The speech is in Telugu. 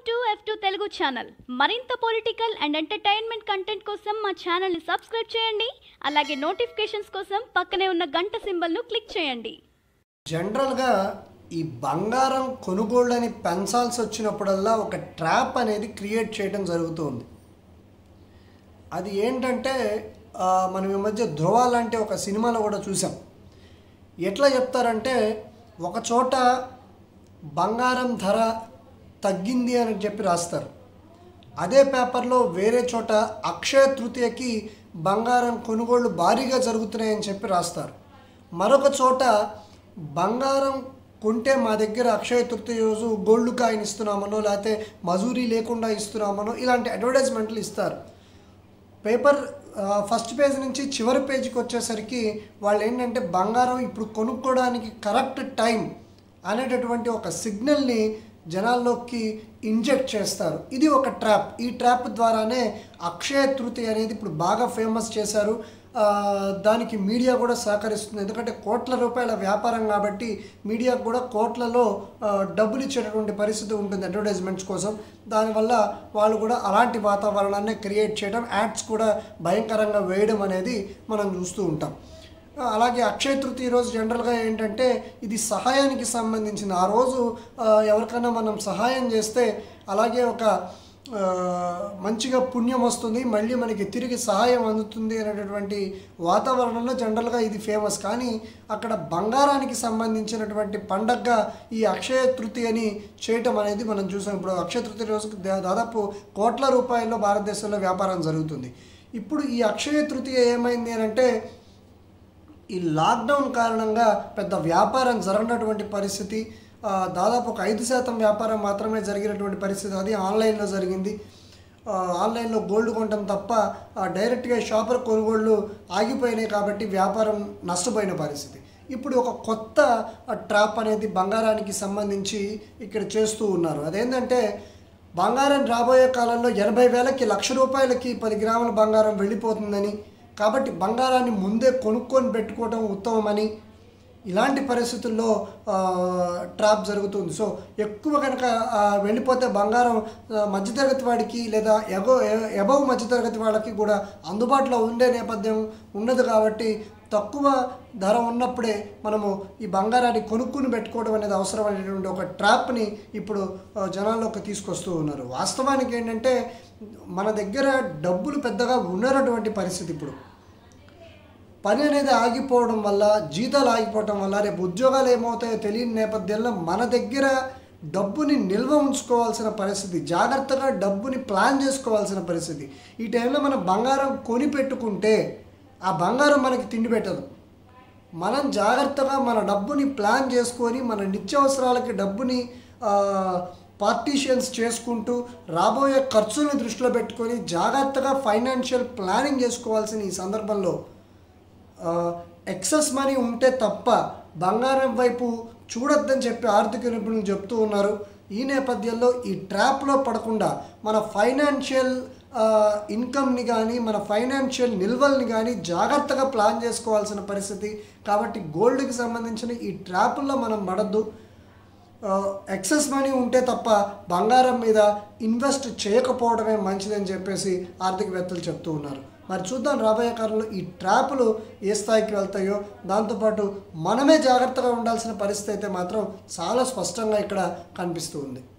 to F two Telugu channel మరింత పొలిటికల్ అండ్ ఎంటర్టైన్మెంట్ కంటెంట్ కోసం మా ఛానల్ని సబ్స్క్రైబ్ చేయండి అలాగే నోటిఫికేషన్స్ కోసం పక్కనే ఉన్న గంట సింబల్ను క్లిక్ చేయండి జనరల్గా ఈ బంగారం కొనుగోళ్ళని పెంచాల్సి వచ్చినప్పుడల్లా ఒక ట్రాప్ అనేది క్రియేట్ చేయడం జరుగుతుంది అది ఏంటంటే ఆ, మనం ఈ మధ్య ధ్రువ లాంటి ఒక సినిమాలో కూడా చూసాం ఎట్లా చెప్తారంటే ఒక చోట బంగారం ధర తగ్గింది అని చెప్పి రాస్తారు అదే పేపర్లో వేరే చోట అక్షయ తృతీయకి బంగారం కొనుగోళ్లు భారీగా జరుగుతున్నాయని చెప్పి రాస్తారు మరొక చోట బంగారం కొంటే మా దగ్గర అక్షయ తృతీయ రోజు గోల్డ్ కాయిన్ ఇస్తున్నామనో లేకపోతే మజూరీ లేకుండా ఇస్తున్నామనో ఇలాంటి అడ్వర్టైజ్మెంట్లు ఇస్తారు పేపర్ ఆ, ఫస్ట్ పేజ్ నుంచి చివరి పేజీకి వచ్చేసరికి వాళ్ళు ఏంటంటే బంగారం ఇప్పుడు కొనుక్కోవడానికి కరెక్ట్ టైం అనేటటువంటి ఒక సిగ్నల్ని జనాల్లోకి ఇంజెక్ట్ చేస్తారు ఇది ఒక ట్రాప్ ఈ ట్రాప్ ద్వారానే అక్షయ తృతీయ అనేది ఇప్పుడు బాగా ఫేమస్ చేశారు ఆ, దానికి మీడియా కూడా సహకరిస్తుంది ఎందుకంటే కోట్ల రూపాయల వ్యాపారం కాబట్టి మీడియాకు కూడా కోట్లలో ఆ, డబ్బులు ఇచ్చేటటువంటి పరిస్థితి ఉంటుంది అడ్వర్టైజ్మెంట్స్ కోసం దానివల్ల వాళ్ళు కూడా అలాంటి వాతావరణాన్ని క్రియేట్ చేయడం యాడ్స్ కూడా భయంకరంగా వేయడం అనేది మనం చూస్తూ ఉంటాం ఆ, అలాగే అక్షయ తృతీయ రోజు జనరల్గా ఏంటంటే ఇది సహాయానికి సంబంధించిన ఆ రోజు ఆ, ఎవరికైనా మనం సహాయం చేస్తే అలాగే ఒక ఆ, మంచిగా పుణ్యం వస్తుంది మళ్ళీ మనకి తిరిగి సహాయం అందుతుంది అనేటటువంటి వాతావరణంలో జనరల్గా ఇది ఫేమస్ కానీ అక్కడ బంగారానికి సంబంధించినటువంటి పండగగా ఈ అక్షయ తృతీయని చేయటం అనేది మనం చూసాం ఇప్పుడు అక్షయ తృతీయ రోజుకి దా- దాదాపు కోట్ల రూపాయల్లో భారతదేశంలో వ్యాపారం జరుగుతుంది ఇప్పుడు ఈ అక్షయ తృతీయ ఏమైంది అని అంటే ఈ లాక్డౌన్ కారణంగా పెద్ద వ్యాపారం జరగనటువంటి పరిస్థితి ఆ, దాదాపు ఒక ఐదు శాతం వ్యాపారం మాత్రమే జరిగినటువంటి పరిస్థితి అది ఆన్లైన్లో జరిగింది ఆ, ఆన్లైన్లో గోల్డ్ కొనడం తప్ప ఆ, డైరెక్ట్గా షాపర్ కొనుగోళ్ళు ఆగిపోయినాయి కాబట్టి వ్యాపారం నష్టపోయిన పరిస్థితి ఇప్పుడు ఒక కొత్త ఆ, ట్రాప్ అనేది బంగారానికి సంబంధించి ఇక్కడ చేస్తూ ఉన్నారు అదేంటంటే బంగారం రాబోయే కాలంలో ఎనభై వేలకి లక్ష రూపాయలకి పది గ్రాముల బంగారం వెళ్ళిపోతుందని కాబట్టి బంగారాన్ని ముందే కొనుక్కొని పెట్టుకోవడం ఉత్తమమని ఇలాంటి పరిస్థితుల్లో ఆ, ట్రాప్ జరుగుతుంది సో ఎక్కువ కనుక ఆ, వెళ్ళిపోతే బంగారం ఆ, మధ్యతరగతి వాడికి లేదా ఎగో ఎబవ్ మధ్యతరగతి వాళ్ళకి కూడా అందుబాటులో ఉండే నేపథ్యం ఉండదు కాబట్టి తక్కువ ధర ఉన్నప్పుడే మనము ఈ బంగారాన్ని కొనుక్కుని పెట్టుకోవడం అనేది అవసరమైనటువంటి ఒక ట్రాప్ని ఇప్పుడు ఆ, జనాల్లోకి తీసుకొస్తూ ఉన్నారు వాస్తవానికి ఏంటంటే మన దగ్గర డబ్బులు పెద్దగా ఉండనటువంటి పరిస్థితి ఇప్పుడు పని అనేది ఆగిపోవడం వల్ల జీతాలు ఆగిపోవడం వల్ల రేపు ఉద్యోగాలు ఏమవుతాయో తెలియని నేపథ్యంలో మన దగ్గర డబ్బుని నిల్వ ఉంచుకోవాల్సిన పరిస్థితి జాగ్రత్తగా డబ్బుని ప్లాన్ చేసుకోవాల్సిన పరిస్థితి ఈ టైంలో మనం బంగారం కొని పెట్టుకుంటే ఆ బంగారం మనకి తిండి పెట్టదు మనం జాగ్రత్తగా మన డబ్బుని ప్లాన్ చేసుకొని మన నిత్యావసరాలకి డబ్బుని పార్టీషియన్స్ చేసుకుంటూ రాబోయే ఖర్చుల్ని దృష్టిలో పెట్టుకొని జాగ్రత్తగా ఫైనాన్షియల్ ప్లానింగ్ చేసుకోవాల్సిన ఈ సందర్భంలో ఎక్సెస్ మనీ ఉంటే తప్ప బంగారం వైపు చూడొద్దని చెప్పి ఆర్థిక నిపుణులు చెప్తూ ఉన్నారు ఈ నేపథ్యంలో ఈ ట్రాప్లో పడకుండా మన ఫైనాన్షియల్ ఇన్కమ్ని కానీ మన ఫైనాన్షియల్ నిల్వల్ని కానీ జాగ్రత్తగా ప్లాన్ చేసుకోవాల్సిన పరిస్థితి కాబట్టి గోల్డ్కి సంబంధించిన ఈ ట్రాపుల్లో మనం పడద్దు ఎక్సెస్ మనీ ఉంటే తప్ప బంగారం మీద ఇన్వెస్ట్ చేయకపోవడమే మంచిదని చెప్పేసి ఆర్థికవేత్తలు చెప్తూ ఉన్నారు మరి చూద్దాం రాబోయే కాలంలో ఈ ట్రాపులు ఏ స్థాయికి వెళ్తాయో దాంతోపాటు మనమే జాగ్రత్తగా ఉండాల్సిన పరిస్థితి అయితే మాత్రం చాలా స్పష్టంగా ఇక్కడ కనిపిస్తూ ఉంది